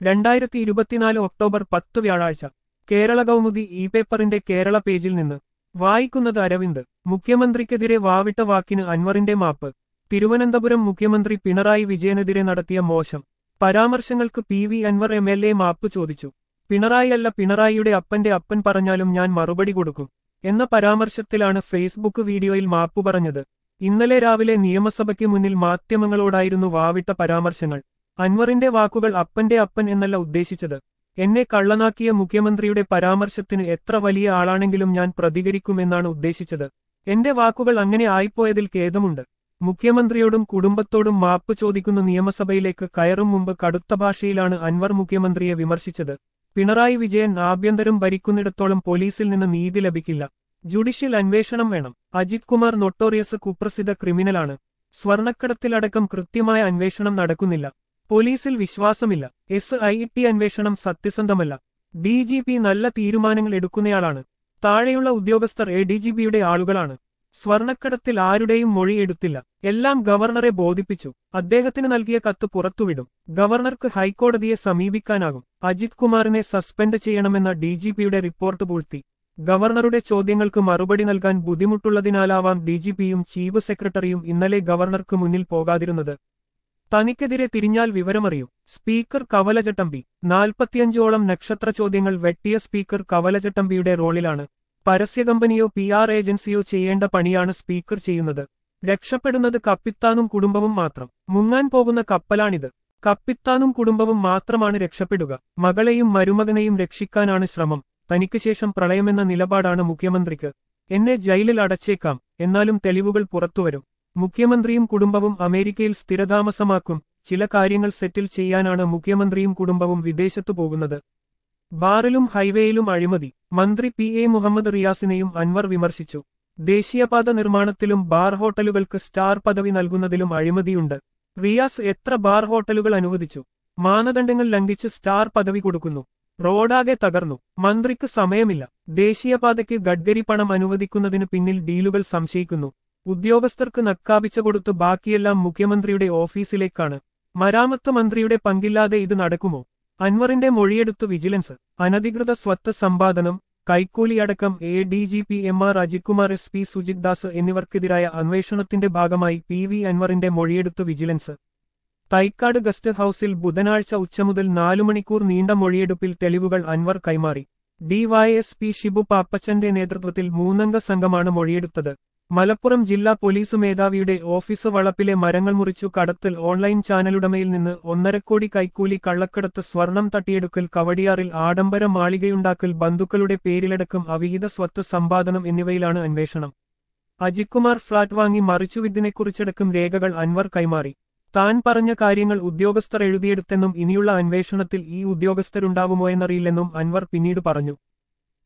രണ്ടായിരത്തി ഇരുപത്തിനാല് ഒക്ടോബർ പത്ത് വ്യാഴാഴ്ച കേരള കൗമുദി ഇ പേപ്പറിന്റെ കേരള പേജിൽ നിന്ന് വായിക്കുന്നത് അരവിന്ദ് മുഖ്യമന്ത്രിക്കെതിരെ വാവിട്ട വാക്കിന് അൻവറിന്റെ മാപ്പ് തിരുവനന്തപുരം മുഖ്യമന്ത്രി പിണറായി വിജയനെതിരെ നടത്തിയ മോശം പരാമർശങ്ങൾക്ക് P V Anvar M L A മാപ്പ് ചോദിച്ചു പിണറായിയല്ല പിണറായിയുടെ അപ്പന്റെ അപ്പൻ പറഞ്ഞാലും ഞാൻ മറുപടി കൊടുക്കും എന്ന പരാമർശത്തിലാണ് ഫേസ്ബുക്ക് വീഡിയോയിൽ മാപ്പു പറഞ്ഞത് ഇന്നലെ രാവിലെ നിയമസഭയ്ക്ക് മുന്നിൽ മാധ്യമങ്ങളോടായിരുന്നു വാവിട്ട പരാമർശങ്ങൾ അൻവറിന്റെ വാക്കുകൾ അപ്പന്റെ അപ്പൻ എന്നല്ല ഉദ്ദേശിച്ചത് എന്നെ കള്ളനാക്കിയ മുഖ്യമന്ത്രിയുടെ പരാമർശത്തിന് എത്ര വലിയ ആളാണെങ്കിലും ഞാൻ പ്രതികരിക്കുമെന്നാണ് ഉദ്ദേശിച്ചത് എന്റെ വാക്കുകൾ അങ്ങനെ ആയിപ്പോയതിൽ ഖേദമുണ്ട് മുഖ്യമന്ത്രിയോടും കുടുംബത്തോടും മാപ്പ് ചോദിക്കുന്ന നിയമസഭയിലേക്ക് കയറും മുമ്പ് കടുത്ത ഭാഷയിലാണ് അൻവർ മുഖ്യമന്ത്രിയെ വിമർശിച്ചത് പിണറായി വിജയൻ ആഭ്യന്തരം ഭരിക്കുന്നിടത്തോളം പോലീസിൽ നിന്ന് നീതി ലഭിക്കില്ല ജുഡീഷ്യൽ അന്വേഷണം വേണം അജിത് കുമാർ നൊട്ടോറിയസ് കുപ്രസിദ്ധ ക്രിമിനലാണ് സ്വർണക്കടത്തിലടക്കം കൃത്യമായ അന്വേഷണം നടക്കുന്നില്ല പോലീസിൽ വിശ്വാസമില്ല എസ് ഐ ടി അന്വേഷണം സത്യസന്ധമല്ല ഡി ജി പി നല്ല തീരുമാനങ്ങൾ എടുക്കുന്നയാളാണ് താഴെയുള്ള ഉദ്യോഗസ്ഥർ എ ഡി ജി പിയുടെ ആളുകളാണ് സ്വർണക്കടത്തിൽ ആരുടെയും മൊഴി എടുത്തില്ല എല്ലാം ഗവർണറെ ബോധിപ്പിച്ചു അദ്ദേഹത്തിന് നൽകിയ കത്ത് പുറത്തുവിടും ഗവർണർക്ക് ഹൈക്കോടതിയെ സമീപിക്കാനാകും അജിത് കുമാറിനെ സസ്പെൻഡ് ചെയ്യണമെന്ന ഡി ജി പിയുടെ റിപ്പോർട്ട് പൂഴ്ത്തി ഗവർണറുടെ ചോദ്യങ്ങൾക്ക് മറുപടി നൽകാൻ ബുദ്ധിമുട്ടുള്ളതിനാലാവാം ഡി ജി പിയും ചീഫ് സെക്രട്ടറിയും ഇന്നലെ ഗവർണർക്ക് മുന്നിൽ പോകാതിരുന്നത് തനിക്കെതിരെ തിരിഞ്ഞാൽ വിവരമറിയും സ്പീക്കർ കവലചട്ടമ്പി നാൽപ്പത്തിയഞ്ചോളം നക്ഷത്ര ചോദ്യങ്ങൾ വെട്ടിയ സ്പീക്കർ കവലചട്ടമ്പിയുടെ റോളിലാണ് പരസ്യ കമ്പനിയോ പി ആർ ഏജൻസിയോ ചെയ്യേണ്ട പണിയാണ് സ്പീക്കർ ചെയ്യുന്നത് രക്ഷപ്പെടുന്നത് കപ്പിത്താനും കുടുംബവും മാത്രം മുങ്ങാൻ പോകുന്ന കപ്പലാണിത് കപ്പിത്താനും കുടുംബവും മാത്രമാണ് രക്ഷപ്പെടുക മകളെയും മരുമകനെയും രക്ഷിക്കാനാണ് ശ്രമം തനിക്ക് ശേഷം പ്രളയമെന്ന നിലപാടാണ് മുഖ്യമന്ത്രിക്ക് എന്നെ ജയിലിൽ അടച്ചേക്കാം എന്നാലും തെളിവുകൾ പുറത്തുവരും മുഖ്യമന്ത്രിയും കുടുംബവും അമേരിക്കയിൽ സ്ഥിരതാമസമാക്കും ചില കാര്യങ്ങൾ സെറ്റിൽ ചെയ്യാനാണ് മുഖ്യമന്ത്രിയും കുടുംബവും വിദേശത്തു പോകുന്നത് ബാറിലും ഹൈവേയിലും അഴിമതി മന്ത്രി പി എ മുഹമ്മദ് റിയാസിനെയും അൻവർ വിമർശിച്ചു ദേശീയപാത നിർമ്മാണത്തിലും ബാർ ഹോട്ടലുകൾക്ക് സ്റ്റാർ പദവി നൽകുന്നതിലും അഴിമതിയുണ്ട് റിയാസ് എത്ര ബാർ ഹോട്ടലുകൾ അനുവദിച്ചു മാനദണ്ഡങ്ങൾ ലംഘിച്ച് സ്റ്റാർ പദവി കൊടുക്കുന്നു റോഡാകെ തകർന്നു മന്ത്രിക്ക് സമയമില്ല ദേശീയപാതയ്ക്ക് ഗഡ്കരി പണം അനുവദിക്കുന്നതിന് പിന്നിൽ ഡീലുകൾ സംശയിക്കുന്നു ഉദ്യോഗസ്ഥർക്ക് നക്കാപിച്ച കൊടുത്ത് ബാക്കിയെല്ലാം മുഖ്യമന്ത്രിയുടെ ഓഫീസിലേക്കാണ് മരാമത്ത് മന്ത്രിയുടെ പങ്കില്ലാതെ ഇത് നടക്കുമോ അൻവറിന്റെ മൊഴിയെടുത്ത് വിജിലൻസ് അനധികൃത സ്വത്ത് സമ്പാദനം കൈക്കൂലിയടക്കം A D G P M R Ajith Kumar S P Sujith Das എന്നിവർക്കെതിരായ അന്വേഷണത്തിന്റെ ഭാഗമായി പി വി അൻവറിന്റെ മൊഴിയെടുത്ത് വിജിലൻസ് തൈക്കാട് ഗസ്റ്റ് ഹൌസിൽ ബുധനാഴ്ച ഉച്ചമുതൽ നാലു മണിക്കൂർ നീണ്ട മൊഴിയെടുപ്പിൽ തെളിവുകൾ അൻവർ കൈമാറി ഡിവൈഎസ്പി ഷിബു പാപ്പച്ചന്റെ നേതൃത്വത്തിൽ മൂന്നംഗ സംഘമാണ് മൊഴിയെടുത്തത് മലപ്പുറം ജില്ലാ പോലീസ് മേധാവിയുടെ ഓഫീസ് വളപ്പിലെ മരങ്ങൾ മുറിച്ചു കടത്തൽ ഓൺലൈൻ ചാനലുടമയിൽ നിന്ന് ഒന്നരക്കോടി കൈക്കൂലി കള്ളക്കടത്ത് സ്വർണം തട്ടിയെടുക്കൽ കവടിയാറിൽ ആഡംബര മാളികയുണ്ടാക്കൽ ബന്ധുക്കളുടെ പേരിലടക്കം അവിഹിത സ്വത്ത് സമ്പാദനം എന്നിവയിലാണ് അന്വേഷണം അജിത്കുമാർ ഫ്ളാറ്റ് വാങ്ങി മറിച്ചുവിദ്യനെക്കുറിച്ചടക്കം രേഖകൾ അൻവർ കൈമാറി താൻ പറഞ്ഞ കാര്യങ്ങൾ ഉദ്യോഗസ്ഥർ എഴുതിയെടുത്തെന്നും ഇനിയുള്ള അന്വേഷണത്തിൽ ഈ ഉദ്യോഗസ്ഥരുണ്ടാവുമോ എന്നറിയില്ലെന്നും അൻവർ പിന്നീട് പറഞ്ഞു